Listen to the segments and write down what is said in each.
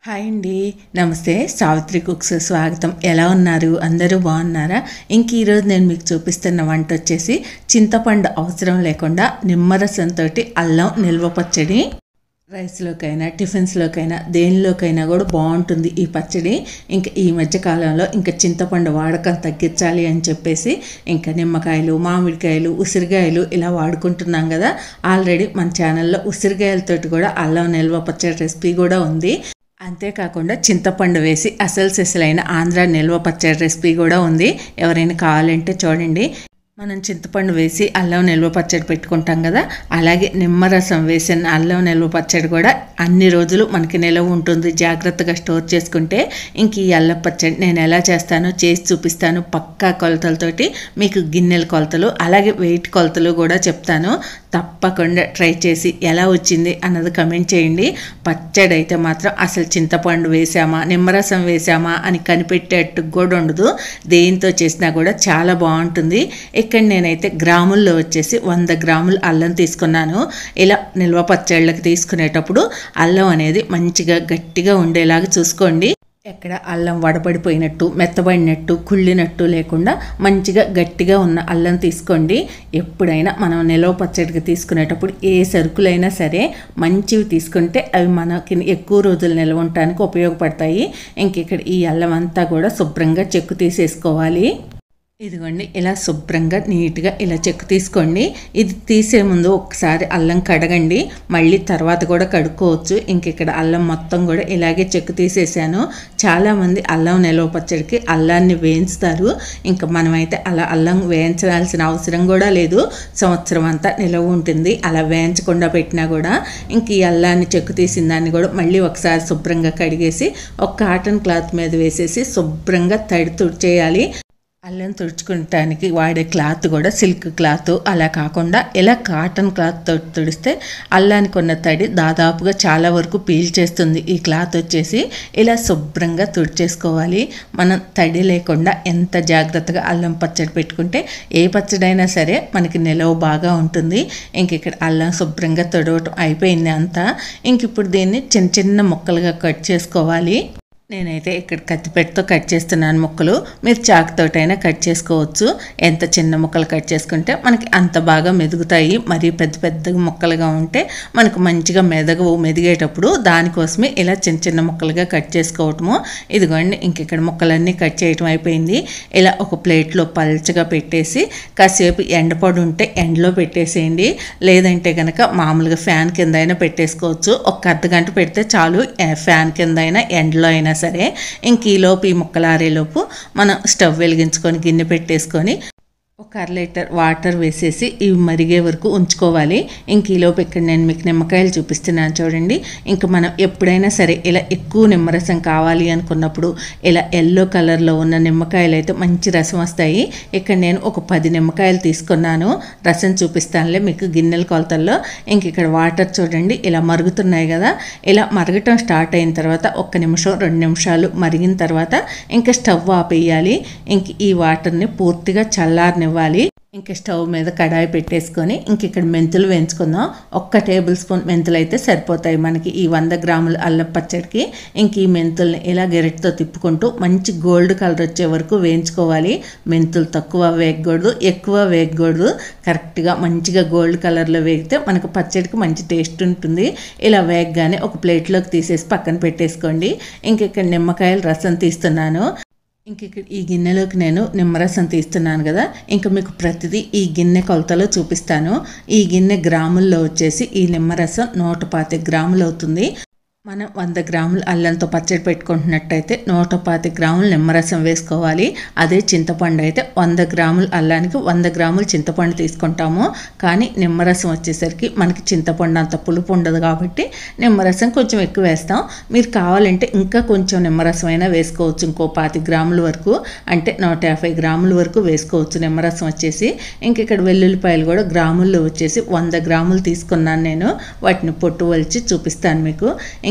hi అండి నమస్తే Savitri cooks స్వాగతం ఎలా ఉన్నారు అందరూ బాగున్నారా ఇంక ఈరోజు నేను మీకు చూపిస్తున్న వంట వచ్చేసి చింతపండు అవసరం లేకుండా నిమ్మరసంతో అల్లం నిల్వ పచ్చడి రైస్లోకైనా టిఫిన్స్లోకైనా దేనిలోకైనా కూడా బాగుంటుంది ఈ పచ్చడి ఇంకా ఈ మధ్య కాలంలో ఇంకా చింతపండు వాడకం తగ్గించాలి అని చెప్పేసి ఇంకా నిమ్మకాయలు మామిడికాయలు ఉసిరికాయలు ఇలా వాడుకుంటున్నాం కదా ఆల్రెడీ మన ఛానల్లో ఉసిరికాయలతోటి కూడా అల్లం నిల్వ పచ్చడి రెసిపీ కూడా ఉంది అంతేకాకుండా చింతపండు వేసి అసలు సిసలైన ఆంధ్ర నిల్వ పచ్చడి రెసిపీ కూడా ఉంది ఎవరైనా కావాలంటే చూడండి మనం చింతపండు వేసి అల్లం నిల్వ పచ్చడి పెట్టుకుంటాం కదా అలాగే నిమ్మరసం వేసిన అల్లం నిల్వ పచ్చడి కూడా అన్ని రోజులు మనకి నిలవ ఉంటుంది జాగ్రత్తగా స్టోర్ చేసుకుంటే ఇంక ఈ అల్లం పచ్చడి నేను ఎలా చేస్తానో చేసి చూపిస్తాను పక్కా కొలతలతోటి మీకు గిన్నెల కొలతలు అలాగే వెయిట్ కొలతలు కూడా చెప్తాను తప్పకుండా ట్రై చేసి ఎలా వచ్చింది అన్నది కమెంట్ చేయండి పచ్చడి అయితే మాత్రం అసలు చింతపండు వేసామా నిమ్మరసం వేసామా అని కనిపెట్టేట్టు కూడా ఉండదు దేంతో చేసినా కూడా చాలా బాగుంటుంది ఇక్కడ నేనైతే గ్రాముల్లో వచ్చేసి వంద గ్రాములు అల్లం తీసుకున్నాను ఇలా నిల్వ పచ్చళ్ళకి తీసుకునేటప్పుడు అల్లం అనేది మంచిగా గట్టిగా ఉండేలాగా చూసుకోండి ఎక్కడ అల్లం వడబడిపోయినట్టు మెత్తబడినట్టు కుళ్ళినట్టు లేకుండా మంచిగా గట్టిగా ఉన్న అల్లం తీసుకోండి ఎప్పుడైనా మనం నిలవ పచ్చడికి తీసుకునేటప్పుడు ఏ సరుకులైనా సరే మంచివి తీసుకుంటే అవి మనకి ఎక్కువ రోజులు నిల్వ ఉండటానికి ఉపయోగపడతాయి ఇంక ఇక్కడ ఈ అల్లం అంతా కూడా శుభ్రంగా చెక్కు తీసేసుకోవాలి ఇదిగోండి ఇలా శుభ్రంగా నీట్గా ఇలా చెక్కు తీసుకోండి ఇది తీసే ముందు ఒకసారి అల్లం కడగండి మళ్ళీ తర్వాత కూడా కడుక్కోవచ్చు ఇంక ఇక్కడ అల్లం మొత్తం కూడా ఇలాగే చెక్కు తీసేసాను చాలామంది అల్లం నిలవ పచ్చడికి అల్లాన్ని వేయించుతారు ఇంకా మనమైతే అలా అల్లం వేయించాల్సిన అవసరం కూడా లేదు సంవత్సరం అంతా నిలవ ఉంటుంది అలా వేయించకుండా పెట్టినా కూడా ఇంక ఈ అల్లాన్ని చెక్కు తీసిన దాన్ని కూడా మళ్ళీ ఒకసారి శుభ్రంగా కడిగేసి ఒక కాటన్ క్లాత్ మీద వేసేసి శుభ్రంగా తడి తుడిచేయాలి అల్లం తుడుచుకోవటానికి వాడే క్లాత్ కూడా సిల్క్ క్లాత్ అలా కాకుండా ఇలా కాటన్ క్లాత్ తోటి తుడిస్తే అల్లానికి ఉన్న తడి దాదాపుగా చాలా వరకు పీల్చేస్తుంది ఈ క్లాత్ వచ్చేసి ఇలా శుభ్రంగా తుడిచేసుకోవాలి మనం తడి లేకుండా ఎంత జాగ్రత్తగా అల్లం పచ్చడి పెట్టుకుంటే ఏ పచ్చడైనా సరే మనకి నిలవ బాగా ఉంటుంది ఇంక ఇక్కడ అల్లం శుభ్రంగా తొడవటం అయిపోయింది అంతా ఇంక ఇప్పుడు దీన్ని చిన్న చిన్న ముక్కలుగా కట్ చేసుకోవాలి నేనైతే ఇక్కడ కత్తిపెట్టతో కట్ చేస్తున్నాను ముక్కలు మీరు చాకుతోటైనా కట్ చేసుకోవచ్చు ఎంత చిన్న ముక్కలు కట్ చేసుకుంటే మనకి అంత బాగా మెదుగుతాయి మరీ పెద్ద పెద్ద ముక్కలుగా ఉంటే మనకు మంచిగా మెదగవు మెదిగేటప్పుడు దానికోసమే ఇలా చిన్న చిన్న ముక్కలుగా కట్ చేసుకోవటము ఇదిగోండి ఇంక ఇక్కడ ముక్కలన్నీ కట్ చేయటం అయిపోయింది ఇలా ఒక ప్లేట్లో పల్చగా పెట్టేసి కాసేపు ఎండపడి ఉంటే ఎండలో పెట్టేసేయండి లేదంటే కనుక మామూలుగా ఫ్యాన్ కింద అయినా పెట్టేసుకోవచ్చు ఒక అర్ధ గంట పెడితే చాలు ఫ్యాన్ కింద అయినా ఎండలో అయినా సరే ఇంక ఈలోపు ఈ ముక్కలారేలోపు మనం స్టవ్ వెలిగించుకొని గిన్నె పెట్టేసుకొని ఒక అర లీటర్ వాటర్ వేసేసి ఇవి మరిగే వరకు ఉంచుకోవాలి ఇంక ఈలోపు ఇక్కడ నేను మీకు నిమ్మకాయలు చూపిస్తున్నాను చూడండి ఇంక మనం ఎప్పుడైనా సరే ఇలా ఎక్కువ నిమ్మరసం కావాలి అనుకున్నప్పుడు ఇలా ఎల్లో కలర్లో ఉన్న నిమ్మకాయలు అయితే మంచి రసం వస్తాయి ఇక్కడ నేను ఒక పది నిమ్మకాయలు తీసుకున్నాను రసం చూపిస్తానులే మీకు గిన్నెల కొలతల్లో ఇంక ఇక్కడ వాటర్ చూడండి ఇలా మరుగుతున్నాయి కదా ఇలా మరగటం స్టార్ట్ అయిన తర్వాత ఒక్క నిమిషం రెండు నిమిషాలు మరిగిన తర్వాత ఇంకా స్టవ్ ఆపేయాలి ఇంక ఈ వాటర్ని పూర్తిగా చల్లారని ఇవ్వాలి ఇంకా స్టవ్ మీద కడాయి పెట్టేసుకొని ఇంక ఇక్కడ మెంతులు వేయించుకుందాం ఒక్క టేబుల్ స్పూన్ మెంతులు అయితే సరిపోతాయి మనకి ఈ వంద గ్రాముల అల్లం పచ్చడికి ఇంక ఈ మెంతుల్ని ఇలా గెరటితో తిప్పుకుంటూ మంచి గోల్డ్ కలర్ వచ్చే వరకు వేయించుకోవాలి మెంతులు తక్కువ వేగకూడదు ఎక్కువ వేగకూడదు కరెక్ట్గా మంచిగా గోల్డ్ కలర్లో వేగితే మనకు పచ్చడికి మంచి టేస్ట్ ఉంటుంది ఇలా వేగగానే ఒక ప్లేట్లోకి తీసేసి పక్కన పెట్టేసుకోండి ఇంక ఇక్కడ నిమ్మకాయల రసం తీస్తున్నాను ఇంక ఇక్కడ ఈ గిన్నెలోకి నేను నిమ్మరసం తీస్తున్నాను కదా ఇంకా మీకు ప్రతిదీ ఈ గిన్నె కొలతలో చూపిస్తాను ఈ గిన్నె గ్రాముల్లో వచ్చేసి ఈ నిమ్మరసం నూట పాతి గ్రాములు అవుతుంది మనం వంద గ్రాములు అల్లంతో పచ్చడి పెట్టుకుంటున్నట్టయితే నూట పాతి గ్రాములు నిమ్మరసం వేసుకోవాలి అదే చింతపండు అయితే వంద గ్రాములు అల్లానికి వంద గ్రాములు చింతపండు తీసుకుంటాము కానీ నిమ్మరసం వచ్చేసరికి మనకి చింతపండు అంత పులుపు ఉండదు కాబట్టి నిమ్మరసం కొంచెం ఎక్కువ వేస్తాం మీరు కావాలంటే ఇంకా కొంచెం నిమ్మరసం అయినా వేసుకోవచ్చు ఇంకో పాతి గ్రాముల వరకు అంటే నూట యాభై గ్రాముల వరకు వేసుకోవచ్చు నిమ్మరసం వచ్చేసి ఇంక ఇక్కడ వెల్లుల్లిపాయలు కూడా గ్రాముల్లో వచ్చేసి వంద గ్రాములు తీసుకున్నాను నేను వాటిని పొట్టు వలిచి చూపిస్తాను మీకు ఇంక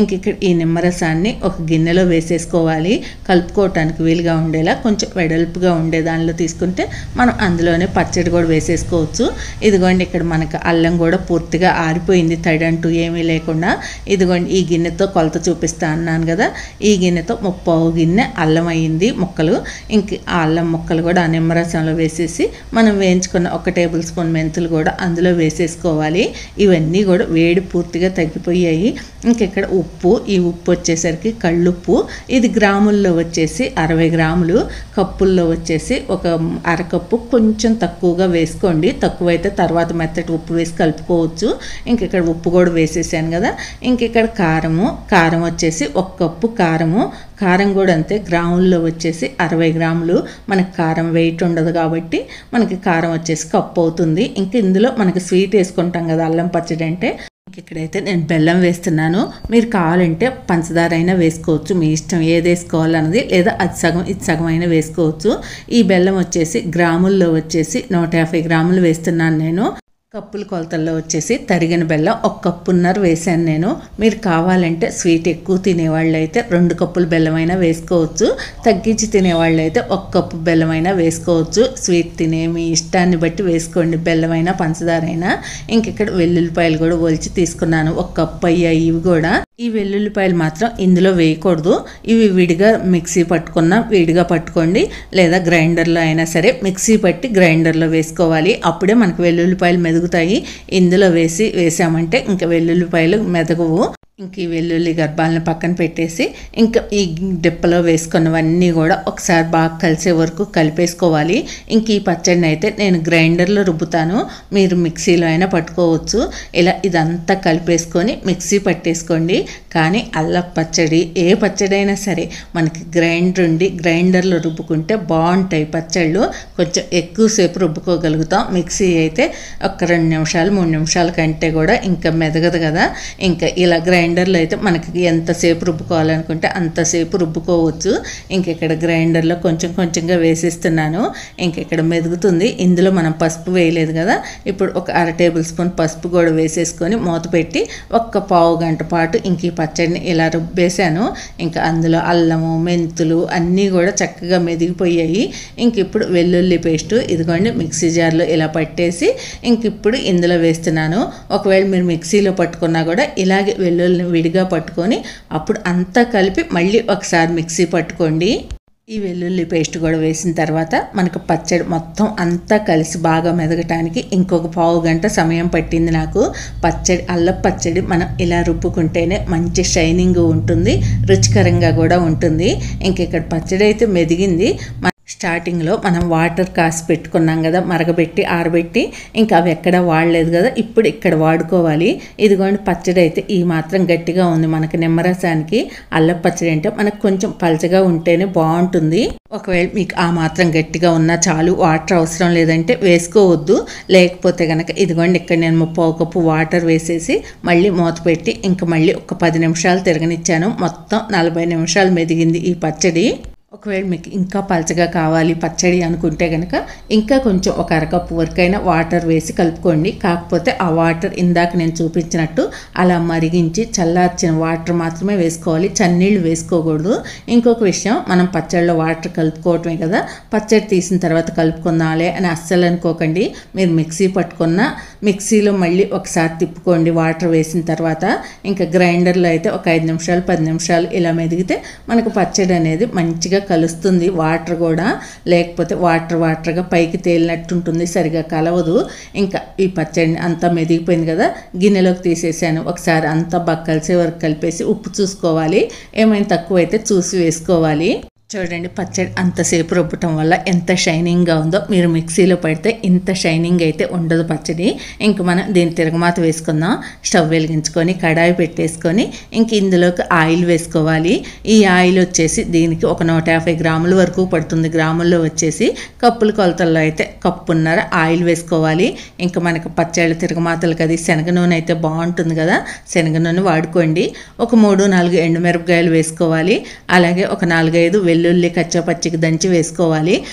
ఇంక ఇక్కడ ఈ నిమ్మరసాన్ని ఒక గిన్నెలో వేసేసుకోవాలి కలుపుకోవటానికి వీలుగా ఉండేలా కొంచెం వెడల్పుగా ఉండే దానిలో తీసుకుంటే మనం అందులోనే పచ్చడి కూడా వేసేసుకోవచ్చు ఇదిగోండి ఇక్కడ మనకు అల్లం కూడా పూర్తిగా ఆరిపోయింది తడి అంటూ ఏమీ లేకుండా ఇదిగోండి ఈ గిన్నెతో కొలత చూపిస్తా అన్నాను కదా ఈ గిన్నెతో ముప్పావు గిన్నె అల్లం అయ్యింది ముక్కలు ఇంక ఆ అల్లం ముక్కలు కూడా ఆ నిమ్మరసంలో వేసేసి మనం వేయించుకున్న ఒక టేబుల్ స్పూన్ మెంతులు కూడా అందులో వేసేసుకోవాలి ఇవన్నీ కూడా వేడి పూర్తిగా తగ్గిపోయాయి ఇంక ఇక్కడ ఉప్పు ఈ ఉప్పు వచ్చేసరికి కళ్ళుప్పు ఇది గ్రాముల్లో వచ్చేసి అరవై గ్రాములు కప్పుల్లో వచ్చేసి ఒక అరకప్పు కొంచెం తక్కువగా వేసుకోండి తక్కువైతే తర్వాత మెత్తటి ఉప్పు వేసి కలుపుకోవచ్చు ఇంక ఇక్కడ ఉప్పు కూడా వేసేసాను కదా ఇంక ఇక్కడ కారము కారం వచ్చేసి ఒక కప్పు కారము కారం కూడా అంతే గ్రాముల్లో వచ్చేసి అరవై గ్రాములు మనకి కారం వెయిట్ ఉండదు కాబట్టి మనకి కారం వచ్చేసి కప్పు అవుతుంది ఇంక ఇందులో మనకి స్వీట్ వేసుకుంటాం కదా అల్లం పచ్చడి అంటే ఇంక ఇక్కడైతే నేను బెల్లం వేస్తున్నాను మీరు కావాలంటే పంచదార అయినా వేసుకోవచ్చు మీ ఇష్టం ఏది వేసుకోవాలన్నది లేదా అది సగం ఇది సగం అయినా వేసుకోవచ్చు ఈ బెల్లం వచ్చేసి గ్రాముల్లో వచ్చేసి నూట యాభై గ్రాములు వేస్తున్నాను నేను కప్పుల కొలతల్లో వచ్చేసి తరిగిన బెల్లం ఒక కప్పున్నర వేసాను నేను మీరు కావాలంటే స్వీట్ ఎక్కువ తినేవాళ్ళు అయితే రెండు కప్పుల బెల్లమైనా వేసుకోవచ్చు తగ్గించి తినేవాళ్ళు అయితే ఒక కప్పు బెల్లమైనా వేసుకోవచ్చు స్వీట్ తినే మీ ఇష్టాన్ని బట్టి వేసుకోండి బెల్లమైనా పంచదార అయినా ఇంక ఇక్కడ వెల్లుల్లిపాయలు కూడా ఒలిచి తీసుకున్నాను ఒక కప్పు అయ్యాయి ఇవి కూడా ఈ వెల్లుల్లిపాయలు మాత్రం ఇందులో వేయకూడదు ఇవి విడిగా మిక్సీ పట్టుకున్న విడిగా పట్టుకోండి లేదా గ్రైండర్లో అయినా సరే మిక్సీ పట్టి గ్రైండర్లో వేసుకోవాలి అప్పుడే మనకు వెల్లుల్లిపాయలు మెదుగుతాయి ఇందులో వేసి వేసామంటే ఇంకా వెల్లుల్లిపాయలు మెదగవు ఇంక ఈ వెల్లుల్లి గర్భాలను పక్కన పెట్టేసి ఇంకా ఈ డిప్పలో వేసుకున్నవన్నీ కూడా ఒకసారి బాగా కలిసే వరకు కలిపేసుకోవాలి ఇంక ఈ పచ్చడిని అయితే నేను గ్రైండర్లో రుబ్బుతాను మీరు మిక్సీలో అయినా పట్టుకోవచ్చు ఇలా ఇదంతా కలిపేసుకొని మిక్సీ పట్టేసుకోండి కానీ అల్ల పచ్చడి ఏ పచ్చడి అయినా సరే మనకి గ్రైండర్ ఉండి గ్రైండర్లో రుబ్బుకుంటే బాగుంటాయి పచ్చళ్ళు కొంచెం ఎక్కువసేపు రుబ్బుకోగలుగుతాం మిక్సీ అయితే ఒక రెండు నిమిషాలు మూడు నిమిషాల కంటే కూడా ఇంకా మెదగదు కదా ఇంకా ఇలా గ్రైండర్లో అయితే మనకి ఎంతసేపు రుబ్బుకోవాలనుకుంటే అంతసేపు రుబ్బుకోవచ్చు ఇంక ఇక్కడ గ్రైండర్లో కొంచెం కొంచెంగా వేసిస్తున్నాను ఇంక ఇక్కడ మెదుగుతుంది ఇందులో మనం పసుపు వేయలేదు కదా ఇప్పుడు ఒక అర టేబుల్ స్పూన్ పసుపు కూడా వేసేసుకొని మూత పెట్టి ఒక్క పావు గంట పాటు ఇంక ఈ పచ్చడిని ఇలా రుబ్బేశాను ఇంకా అందులో అల్లము మెంతులు అన్నీ కూడా చక్కగా మెదిగిపోయాయి ఇంక ఇప్పుడు వెల్లుల్లి పేస్ట్ ఇదిగోండి మిక్సీ జార్లో ఇలా పట్టేసి ఇంక ఇప్పుడు ఇందులో వేస్తున్నాను ఒకవేళ మీరు మిక్సీలో పట్టుకున్నా కూడా ఇలాగే వెల్లుల్లిని విడిగా పట్టుకొని అప్పుడు అంతా కలిపి మళ్ళీ ఒకసారి మిక్సీ పట్టుకోండి ఈ వెల్లుల్లి పేస్ట్ కూడా వేసిన తర్వాత మనకు పచ్చడి మొత్తం అంతా కలిసి బాగా మెదగటానికి ఇంకొక పావు గంట సమయం పట్టింది నాకు పచ్చడి అల్ల పచ్చడి మనం ఇలా రుబ్బుకుంటేనే మంచి షైనింగ్ ఉంటుంది రుచికరంగా కూడా ఉంటుంది ఇంక ఇక్కడ పచ్చడి అయితే మెదిగింది స్టార్టింగ్లో మనం వాటర్ కాసి పెట్టుకున్నాం కదా మరగబెట్టి ఆరబెట్టి ఇంకా అవి ఎక్కడ వాడలేదు కదా ఇప్పుడు ఇక్కడ వాడుకోవాలి ఇదిగోండి పచ్చడి అయితే ఈ మాత్రం గట్టిగా ఉంది మనకి నిమ్మరసానికి అల్లం పచ్చడి అంటే మనకు కొంచెం పలచగా ఉంటేనే బాగుంటుంది ఒకవేళ మీకు ఆ మాత్రం గట్టిగా ఉన్నా చాలు వాటర్ అవసరం లేదంటే వేసుకోవద్దు లేకపోతే కనుక ఇదిగోండి ఇక్కడ నేను ముప్పై కప్పు వాటర్ వేసేసి మళ్ళీ మూత పెట్టి ఇంకా మళ్ళీ ఒక పది నిమిషాలు తిరగనిచ్చాను మొత్తం నలభై నిమిషాలు మెదిగింది ఈ పచ్చడి ఒకవేళ మీకు ఇంకా పలచగా కావాలి పచ్చడి అనుకుంటే కనుక ఇంకా కొంచెం ఒక అరకప్పు వరకైనా వాటర్ వేసి కలుపుకోండి కాకపోతే ఆ వాటర్ ఇందాక నేను చూపించినట్టు అలా మరిగించి చల్లార్చిన వాటర్ మాత్రమే వేసుకోవాలి చన్నీళ్ళు వేసుకోకూడదు ఇంకొక విషయం మనం పచ్చడిలో వాటర్ కలుపుకోవటమే కదా పచ్చడి తీసిన తర్వాత కలుపుకుందాలే అని అస్సలు అనుకోకండి మీరు మిక్సీ పట్టుకున్న మిక్సీలో మళ్ళీ ఒకసారి తిప్పుకోండి వాటర్ వేసిన తర్వాత ఇంకా గ్రైండర్లో అయితే ఒక ఐదు నిమిషాలు పది నిమిషాలు ఇలా మెదిగితే మనకు పచ్చడి అనేది మంచిగా కలుస్తుంది వాటర్ కూడా లేకపోతే వాటర్ వాటర్గా పైకి తేలినట్టు ఉంటుంది సరిగా కలవదు ఇంకా ఈ పచ్చడిని అంతా మెదిగిపోయింది కదా గిన్నెలోకి తీసేసాను ఒకసారి అంతా బాగా కలిసే వరకు కలిపేసి ఉప్పు చూసుకోవాలి ఏమైనా తక్కువైతే చూసి వేసుకోవాలి చూడండి పచ్చడి అంతసేపు రుబ్బటం వల్ల ఎంత షైనింగ్గా ఉందో మీరు మిక్సీలో పెడితే ఇంత షైనింగ్ అయితే ఉండదు పచ్చడి ఇంక మనం దీని తిరగమాత వేసుకుందాం స్టవ్ వెలిగించుకొని కడాయి పెట్టేసుకొని ఇంక ఇందులోకి ఆయిల్ వేసుకోవాలి ఈ ఆయిల్ వచ్చేసి దీనికి ఒక నూట యాభై గ్రాముల వరకు పడుతుంది గ్రాముల్లో వచ్చేసి కప్పుల కొలతల్లో అయితే కప్పున్నర ఆయిల్ వేసుకోవాలి ఇంకా మనకి పచ్చళ్ళ తిరగమాతలకు అది శనగ నూనె అయితే బాగుంటుంది కదా శనగ నూనె వాడుకోండి ఒక మూడు నాలుగు ఎండుమిరపకాయలు వేసుకోవాలి అలాగే ఒక నాలుగైదు వెల్లుల్లి కచ్చపచ్చికి దంచి వేసుకోవాలి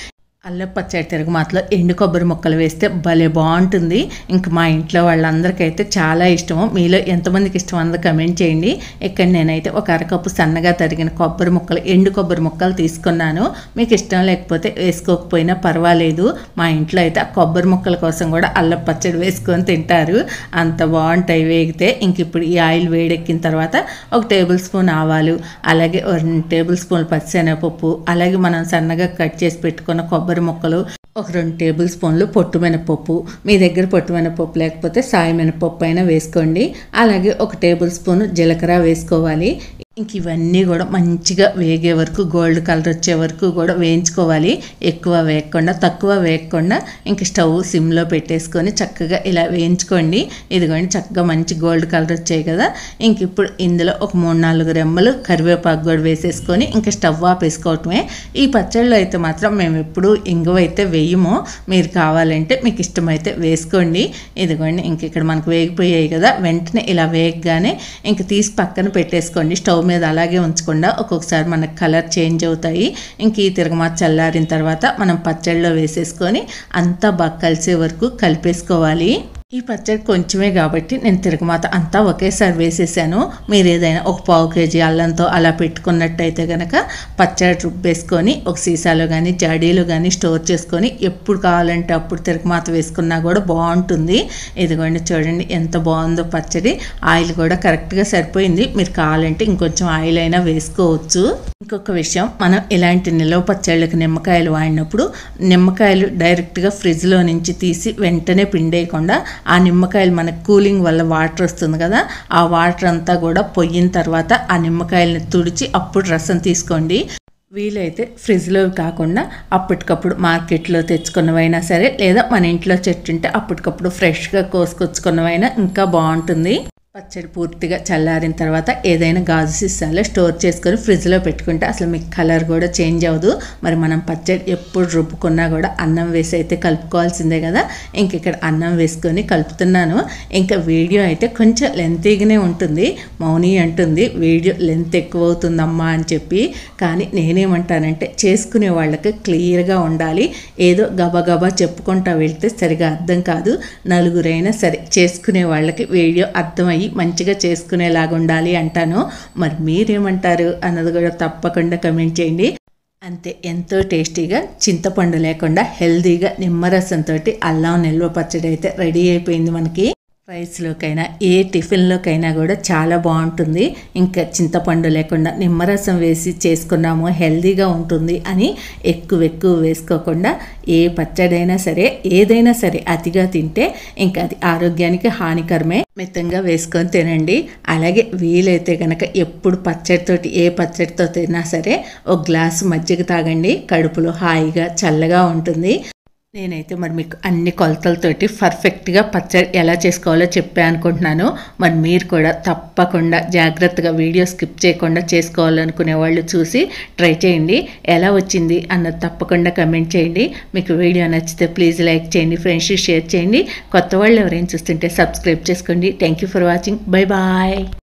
అల్లం పచ్చడి తిరగమాతలో ఎండు కొబ్బరి ముక్కలు వేస్తే భలే బాగుంటుంది ఇంక మా ఇంట్లో వాళ్ళందరికైతే చాలా ఇష్టము మీలో ఎంతమందికి ఇష్టం అందరూ కమెంట్ చేయండి ఇక్కడ నేనైతే ఒక అరకప్పు సన్నగా తరిగిన కొబ్బరి ముక్కలు ఎండు కొబ్బరి ముక్కలు తీసుకున్నాను మీకు ఇష్టం లేకపోతే వేసుకోకపోయినా పర్వాలేదు మా ఇంట్లో అయితే ఆ కొబ్బరి ముక్కల కోసం కూడా అల్లం పచ్చడి వేసుకొని తింటారు అంత బాగుంటాయి వేగితే ఇంక ఇప్పుడు ఈ ఆయిల్ వేడెక్కిన తర్వాత ఒక టేబుల్ స్పూన్ ఆవాలు అలాగే ఒక రెండు టేబుల్ స్పూన్ పచ్చిశనగపప్పు అలాగే మనం సన్నగా కట్ చేసి పెట్టుకున్న కొబ్బరి ముక్కలు ఒక రెండు టేబుల్ స్పూన్లు పొట్టు మినపప్పు మీ దగ్గర పొట్టు మినపప్పు లేకపోతే సాయి మినపప్పు అయినా వేసుకోండి అలాగే ఒక టేబుల్ స్పూన్ జీలకర్ర వేసుకోవాలి ఇంక ఇవన్నీ కూడా మంచిగా వేగే వరకు గోల్డ్ కలర్ వచ్చే వరకు కూడా వేయించుకోవాలి ఎక్కువ వేయకుండా తక్కువ వేయకుండా ఇంక స్టవ్ సిమ్లో పెట్టేసుకొని చక్కగా ఇలా వేయించుకోండి ఇదిగోండి చక్కగా మంచి గోల్డ్ కలర్ వచ్చాయి కదా ఇంక ఇప్పుడు ఇందులో ఒక మూడు నాలుగు రెమ్మలు కరివేపాకు కూడా వేసేసుకొని ఇంకా స్టవ్ ఆపేసుకోవటమే ఈ పచ్చళ్ళు అయితే మాత్రం మేము ఎప్పుడు ఇంగువ అయితే వేయము మీరు కావాలంటే మీకు ఇష్టమైతే వేసుకోండి ఇదిగోండి ఇంక ఇక్కడ మనకు వేగిపోయాయి కదా వెంటనే ఇలా వేగగానే ఇంక తీసి పక్కన పెట్టేసుకోండి స్టవ్ మీద అలాగే ఉంచకుండా ఒక్కొక్కసారి మనకు కలర్ చేంజ్ అవుతాయి ఇంక ఈ తిరగమాత చల్లారిన తర్వాత మనం పచ్చడిలో వేసేసుకొని అంతా బాగా కలిసే వరకు కలిపేసుకోవాలి ఈ పచ్చడి కొంచెమే కాబట్టి నేను తిరగమాత అంతా ఒకేసారి వేసేసాను మీరు ఏదైనా ఒక పావు కేజీ అల్లంతో అలా పెట్టుకున్నట్టయితే కనుక పచ్చడి రుబ్బేసుకొని ఒక సీసాలో కానీ జాడీలో కానీ స్టోర్ చేసుకొని ఎప్పుడు కావాలంటే అప్పుడు తిరగమాత వేసుకున్నా కూడా బాగుంటుంది ఇదిగోండి చూడండి ఎంత బాగుందో పచ్చడి ఆయిల్ కూడా కరెక్ట్గా సరిపోయింది మీరు కావాలంటే ఇంకొంచెం ఆయిల్ అయినా వేసుకోవచ్చు ఇంకొక విషయం మనం ఇలాంటి నిలవ పచ్చళ్ళకి నిమ్మకాయలు వాడినప్పుడు నిమ్మకాయలు డైరెక్ట్గా ఫ్రిడ్జ్లో నుంచి తీసి వెంటనే పిండేయకుండా ఆ నిమ్మకాయలు మనకు కూలింగ్ వల్ల వాటర్ వస్తుంది కదా ఆ వాటర్ అంతా కూడా పొయ్యిన తర్వాత ఆ నిమ్మకాయలని తుడిచి అప్పుడు రసం తీసుకోండి వీలైతే ఫ్రిడ్జ్లో కాకుండా అప్పటికప్పుడు మార్కెట్లో తెచ్చుకున్నవైనా సరే లేదా మన ఇంట్లో చెట్టు ఉంటే అప్పటికప్పుడు ఫ్రెష్గా కోసుకొచ్చుకున్నవైనా ఇంకా బాగుంటుంది పచ్చడి పూర్తిగా చల్లారిన తర్వాత ఏదైనా గాజు సీసాలో స్టోర్ చేసుకొని ఫ్రిడ్జ్లో పెట్టుకుంటే అసలు మీకు కలర్ కూడా చేంజ్ అవ్వదు మరి మనం పచ్చడి ఎప్పుడు రుబ్బుకున్నా కూడా అన్నం వేసి అయితే కలుపుకోవాల్సిందే కదా ఇంక ఇక్కడ అన్నం వేసుకొని కలుపుతున్నాను ఇంకా వీడియో అయితే కొంచెం లెంతీగానే ఉంటుంది మౌని అంటుంది వీడియో లెంత్ ఎక్కువ అవుతుందమ్మా అని చెప్పి కానీ నేనేమంటానంటే చేసుకునే వాళ్ళకి క్లియర్గా ఉండాలి ఏదో గబగబా చెప్పుకుంటా వెళ్తే సరిగా అర్థం కాదు నలుగురైనా సరే చేసుకునే వాళ్ళకి వీడియో అర్థమయ్యి మంచిగా చేసుకునేలాగా ఉండాలి అంటాను మరి మీరేమంటారు అన్నది కూడా తప్పకుండా కమెంట్ చేయండి అంతే ఎంతో టేస్టీగా చింతపండు లేకుండా హెల్తీగా నిమ్మరసంతో అల్లం నిల్వ పచ్చడి అయితే రెడీ అయిపోయింది మనకి రైస్లోకైనా ఏ టిఫిన్లోకైనా కూడా చాలా బాగుంటుంది ఇంకా చింతపండు లేకుండా నిమ్మరసం వేసి చేసుకున్నాము హెల్తీగా ఉంటుంది అని ఎక్కువ ఎక్కువ వేసుకోకుండా ఏ పచ్చడైనా సరే ఏదైనా సరే అతిగా తింటే ఇంకా అది ఆరోగ్యానికి హానికరమే మితంగా వేసుకొని తినండి అలాగే వీలైతే కనుక ఎప్పుడు పచ్చడితోటి ఏ పచ్చడితో తిన్నా సరే ఒక గ్లాసు మజ్జిగ తాగండి కడుపులో హాయిగా చల్లగా ఉంటుంది నేనైతే మరి మీకు అన్ని కొలతలతోటి పర్ఫెక్ట్గా పచ్చడి ఎలా చేసుకోవాలో చెప్పా అనుకుంటున్నాను మరి మీరు కూడా తప్పకుండా జాగ్రత్తగా వీడియో స్కిప్ చేయకుండా చేసుకోవాలనుకునే వాళ్ళు చూసి ట్రై చేయండి ఎలా వచ్చింది అన్నది తప్పకుండా కమెంట్ చేయండి మీకు వీడియో నచ్చితే ప్లీజ్ లైక్ చేయండి ఫ్రెండ్స్కి షేర్ చేయండి కొత్త వాళ్ళు ఎవరైనా చూస్తుంటే సబ్స్క్రైబ్ చేసుకోండి thank you for watching bye bye